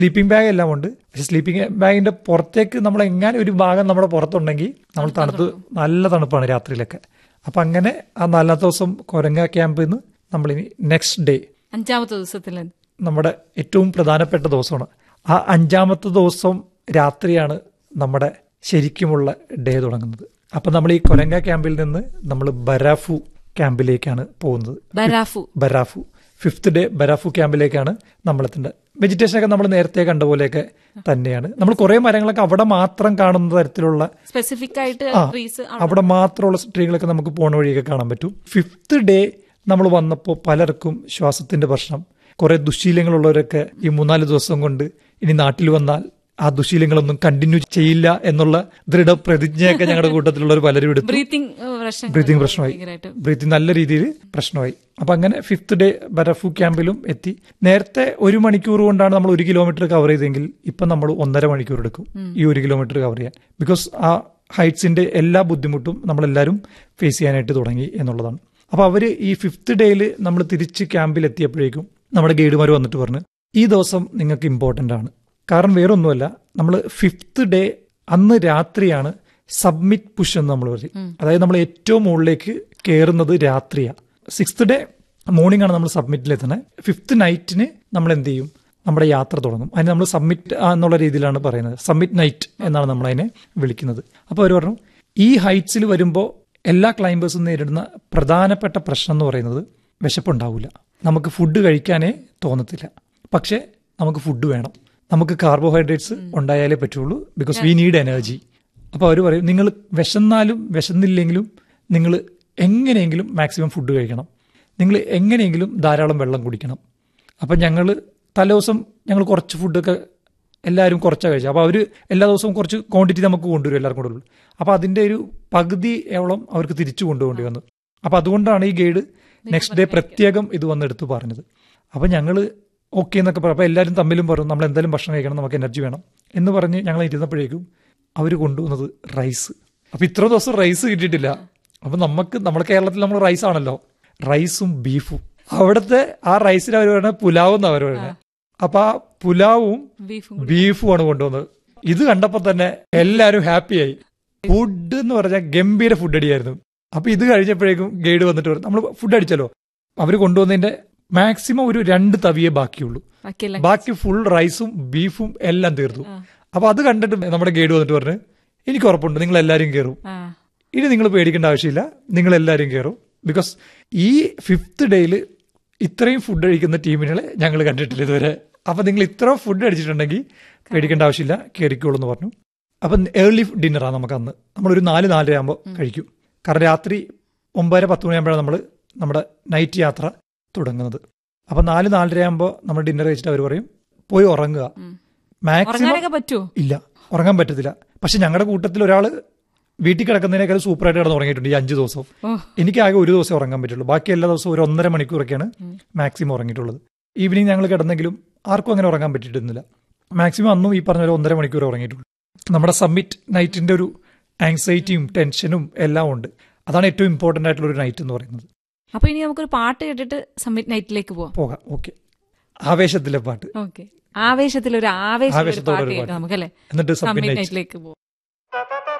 Sleeping bag എല്ലാം ഉണ്ട് പക്ഷെ സ്ലീപ്പിംഗ് ബാഗിന്റെ പുറത്തേക്ക് നമ്മൾ എങ്ങനെ ഒരു ഭാഗം നമ്മുടെ പുറത്തുണ്ടെങ്കിൽ നമ്മൾ തണുത്ത് നല്ല തണുപ്പാണ് രാത്രിയിലൊക്കെ അപ്പൊ അങ്ങനെ ആ നാലാമത്തെ ദിവസം കൊരങ്ങ ക്യാമ്പിൽ നിന്ന് നമ്മൾ ഇനി നെക്സ്റ്റ് ഡേ അഞ്ചാമത്തെ ദിവസത്തിൽ നമ്മുടെ ഏറ്റവും പ്രധാനപ്പെട്ട ദിവസമാണ് ആ അഞ്ചാമത്തെ ദിവസം രാത്രിയാണ് നമ്മുടെ ശരിക്കുമുള്ള ഡേ തുടങ്ങുന്നത് അപ്പൊ നമ്മൾ ഈ കൊരങ്ങ ക്യാമ്പിൽ നിന്ന് നമ്മൾ ബരാഫു ക്യാമ്പിലേക്കാണ് പോകുന്നത് ബരാഫു ബരാഫു ഫിഫ്ത്ത് ഡേ ബരാഫു ക്യാമ്പിലേക്കാണ് നമ്മൾ എത്തേണ്ടത് വെജിറ്റേഷൻ ഒക്കെ നമ്മൾ നേരത്തെ കണ്ട പോലെയൊക്കെ തന്നെയാണ് നമ്മൾ കുറെ മരങ്ങളൊക്കെ അവിടെ മാത്രം കാണുന്ന തരത്തിലുള്ള സ്പെസിഫിക് ആയിട്ട് ആ, ട്രീസ് അവിടെ മാത്രമുള്ള ട്രീകളൊക്കെ നമുക്ക് പോണ വഴിയൊക്കെ കാണാൻ പറ്റും ഫിഫ്ത്ത് ഡേ നമ്മൾ വന്നപ്പോൾ പലർക്കും ശ്വാസത്തിന്റെ പ്രശ്നം കുറെ ദുശീലങ്ങളുള്ളവരൊക്കെ ഈ മൂന്നാല് ദിവസം കൊണ്ട് ഇനി നാട്ടിൽ വന്നാൽ ആ ദുശീലങ്ങളൊന്നും കണ്ടിന്യൂ ചെയ്യില്ല എന്നുള്ള ദൃഢപ്രതിജ്ഞയൊക്കെ ഞങ്ങളുടെ കൂട്ടത്തിലുള്ളവർ പലരും എടുത്തു ബ്രീത്തിങ് പ്രശ്നം ബ്രീത്തിങ് പ്രശ്നമായി ഭയങ്കരമായിട്ട് ബ്രീത്തിങ് നല്ല രീതിയിൽ പ്രശ്നമായി അപ്പൊ അങ്ങനെ ഫിഫ്ത്ത് ഡേ ബരഫു ക്യാമ്പിലും എത്തി നേരത്തെ ഒരു മണിക്കൂർ കൊണ്ടാണ് നമ്മൾ ഒരു കിലോമീറ്റർ കവർ ചെയ്തെങ്കിൽ ഇപ്പൊ നമ്മൾ ഒന്നര മണിക്കൂർ എടുക്കും ഈ ഒരു കിലോമീറ്റർ കവർ ചെയ്യാൻ ബിക്കോസ് ആ ഹൈറ്റ്സിന്റെ എല്ലാ ബുദ്ധിമുട്ടും നമ്മളെല്ലാവരും ഫേസ് ചെയ്യാനായിട്ട് തുടങ്ങി എന്നുള്ളതാണ് അപ്പൊ അവര് ഈ ഫിഫ്ത്ത് ഡേയിൽ നമ്മൾ തിരിച്ച് ക്യാമ്പിൽ എത്തിയപ്പോഴേക്കും നമ്മുടെ ഗൈഡുമാർ വന്നിട്ട് പറഞ്ഞു ഈ ദിവസം നിങ്ങൾക്ക് ഇമ്പോർട്ടന്റ് ആണ് കാരണം വേറൊന്നുമല്ല നമ്മൾ ഫിഫ്ത്ത് ഡേ അന്ന് രാത്രിയാണ് സബ്മിറ്റ് പുഷ് എന്ന് നമ്മൾ പറയും അതായത് നമ്മൾ ഏറ്റവും മുകളിലേക്ക് കയറുന്നത് രാത്രിയാണ് സിക്സ്ത് ഡേ മോർണിംഗ് ആണ് നമ്മൾ സബ്മിറ്റിൽ എത്തുന്നത് ഫിഫ്ത്ത് നൈറ്റിന് നമ്മൾ എന്ത് ചെയ്യും നമ്മുടെ യാത്ര തുടങ്ങും അതിന് നമ്മൾ സബ്മിറ്റ് എന്നുള്ള രീതിയിലാണ് പറയുന്നത് സബ്മിറ്റ് നൈറ്റ് എന്നാണ് നമ്മൾ അതിനെ വിളിക്കുന്നത് അപ്പോൾ അവർ പറഞ്ഞു ഈ ഹൈറ്റ്സിൽ വരുമ്പോൾ എല്ലാ ക്ലൈംബേഴ്സും നേരിടുന്ന പ്രധാനപ്പെട്ട പ്രശ്നം എന്ന് പറയുന്നത് വിശപ്പുണ്ടാവില്ല നമുക്ക് ഫുഡ് കഴിക്കാനേ തോന്നത്തില്ല പക്ഷേ നമുക്ക് ഫുഡ് വേണം നമുക്ക് കാർബോഹൈഡ്രേറ്റ്സ് ഉണ്ടായാലേ പറ്റുള്ളൂ ബിക്കോസ് വി നീഡ് എനർജി അപ്പോൾ അവർ പറയും നിങ്ങൾ വിശന്നാലും വിശന്നില്ലെങ്കിലും നിങ്ങൾ എങ്ങനെയെങ്കിലും മാക്സിമം ഫുഡ് കഴിക്കണം നിങ്ങൾ എങ്ങനെയെങ്കിലും ധാരാളം വെള്ളം കുടിക്കണം അപ്പം ഞങ്ങൾ തലേദിവസം ഞങ്ങൾ കുറച്ച് ഫുഡൊക്കെ എല്ലാവരും കുറച്ചാണ് കഴിച്ചത് അപ്പോൾ അവർ എല്ലാ ദിവസവും കുറച്ച് ക്വാണ്ടിറ്റി നമുക്ക് കൊണ്ടുവരും എല്ലാവർക്കും കൊണ്ടുവരും അപ്പോൾ അതിൻ്റെ ഒരു പകുതി എവളം അവർക്ക് തിരിച്ചു കൊണ്ടുപോകേണ്ടി വന്നു അപ്പോൾ അതുകൊണ്ടാണ് ഈ ഗൈഡ് നെക്സ്റ്റ് ഡേ പ്രത്യേകം ഇത് വന്നെടുത്ത് പറഞ്ഞത് അപ്പോൾ ഞങ്ങൾ ഓക്കെ എന്നൊക്കെ പറഞ്ഞു അപ്പോൾ എല്ലാവരും തമ്മിലും പറഞ്ഞു നമ്മൾ എന്തായാലും ഭക്ഷണം കഴിക്കണം നമുക്ക് എനർജി വേണം എന്ന് പറഞ്ഞ് ഞങ്ങൾ ഇരുന്നപ്പോഴേക്കും അവർ കൊണ്ടുവന്നത് റൈസ് അപ്പോൾ ഇത്ര ദിവസം റൈസ് കിട്ടിയിട്ടില്ല അപ്പോൾ നമുക്ക് നമ്മുടെ കേരളത്തിൽ നമ്മൾ റൈസ് ആണല്ലോ റൈസും ബീഫും അവിടുത്തെ ആ റൈസിന് അവർ പറയുന്നത് പുലാവ് എന്നാണ് അവർ പറയുന്നത് അപ്പൊ ആ പുലാവും ബീഫും ബീഫുമാണ് കൊണ്ടുവന്നത് ഇത് കണ്ടപ്പോ തന്നെ എല്ലാവരും ഹാപ്പിയായി ഫുഡ് എന്ന് പറഞ്ഞാൽ ഗംഭീര ഫുഡ് അടിയായിരുന്നു അപ്പൊ ഇത് കഴിഞ്ഞപ്പോഴേക്കും ഗൈഡ് വന്നിട്ട് പറഞ്ഞു നമ്മൾ ഫുഡ് അടിച്ചല്ലോ അവർ കൊണ്ടുവന്നതിന്റെ മാക്സിമം ഒരു രണ്ട് തവിയേ ബാക്കിയുള്ളൂ ബാക്കിയെല്ലാം ബാക്കി ഫുൾ റൈസും ബീഫും എല്ലാം തീർന്നു അപ്പൊ അത് കണ്ടിട്ട് നമ്മുടെ ഗൈഡ് വന്നിട്ട് പറഞ്ഞു എനിക്ക് ഉറപ്പുണ്ട് നിങ്ങൾ എല്ലാവരും കയറും ആ ഇനി നിങ്ങൾ പേടിക്കേണ്ട ആവശ്യമില്ല നിങ്ങൾ എല്ലാവരും കയറും ബിക്കോസ് ഈ ഫിഫ്ത്ത് ഡേയിൽ ഇത്രയും ഫുഡ് കഴിക്കുന്ന ടീമിനെ ഞങ്ങൾ കണ്ടിട്ടില്ല ഇതുവരെ അപ്പൊ നിങ്ങൾ ഇത്ര ഫുഡ് അടിച്ചിട്ടുണ്ടെങ്കിൽ പേടിക്കേണ്ട ആവശ്യമില്ല കയറിക്കോളൂ എന്ന് പറഞ്ഞു അപ്പൊ ഏർലി ഡിന്നറാണ് നമുക്ക് അന്ന് നമ്മളൊരു നാല് നാലര ആകുമ്പോൾ കഴിക്കും കാരണം രാത്രി ഒമ്പതര പത്ത് മണിയാകുമ്പോഴാണ് നമ്മൾ നമ്മുടെ നൈറ്റ് യാത്ര തുടങ്ങുന്നത് അപ്പൊ നാല് നാലര ആകുമ്പോൾ നമ്മൾ ഡിന്നർ കഴിച്ചിട്ട് അവർ പറയും പോയി ഉറങ്ങുക മാക്സിമം ഉറങ്ങാനൊക്കെ പറ്റുമോ ഇല്ല ഉറങ്ങാൻ പറ്റത്തില്ല പക്ഷെ ഞങ്ങളുടെ കൂട്ടത്തിൽ ഒരാൾ വീട്ടിൽ കിടക്കുന്നതിനേക്കാൾ സൂപ്പറായിട്ട് കിടന്ന് ഉറങ്ങിയിട്ടുണ്ട് ഈ അഞ്ച് ദിവസം ഓ എനിക്ക് ആകെ ഒരു ദിവസം ഉറങ്ങാൻ പറ്റുള്ളൂ ബാക്കി എല്ലാ ദിവസവും ഒരു ഒന്നര മണിക്കൂറൊക്കെയാണ് മാക്സിമം ഉറങ്ങിയിട്ടുള്ളത് ഈവനിങ് ഞങ്ങൾ കിടന്നെങ്കിലും ആർക്കും അങ്ങനെ ഉറങ്ങാൻ പറ്റിയിട്ടൊന്നുമില്ല മാക്സിമം അന്നും ഈ പറഞ്ഞ ഒരു ഒന്നര മണിക്കൂർ ഉറങ്ങിയിട്ടുള്ളൂ നമ്മുടെ സബ്മിറ്റ് നൈറ്റിന്റെ ഒരു ആങ്സൈറ്റിയും ടെൻഷനും എല്ലാം ഉണ്ട് അതാണ് ഏറ്റവും ഇമ്പോർട്ടന്റ് ആയിട്ടുള്ള ഒരു നൈറ്റ് എന്ന് പറയുന്നത് അപ്പൊ ഇനി നമുക്കൊരു പാട്ട് കേട്ടിട്ട് സമ്മിറ്റ് നൈറ്റിലേക്ക് പോവാം പോകാം ഓക്കെ ആവേശത്തിലെ പാട്ട് ഓക്കെ ആവേശത്തിൽ ഒരു ആവേശം ആവേശത്തോടെ പാട്ട് ഒരു കേൾക്കാം പാട്ട്. നമുക്കല്ലേ എന്നിട്ട് സബ്മിറ്റ് സമ്മിറ്റ് നൈറ്റ് നൈറ്റിലേക്ക് പോവാം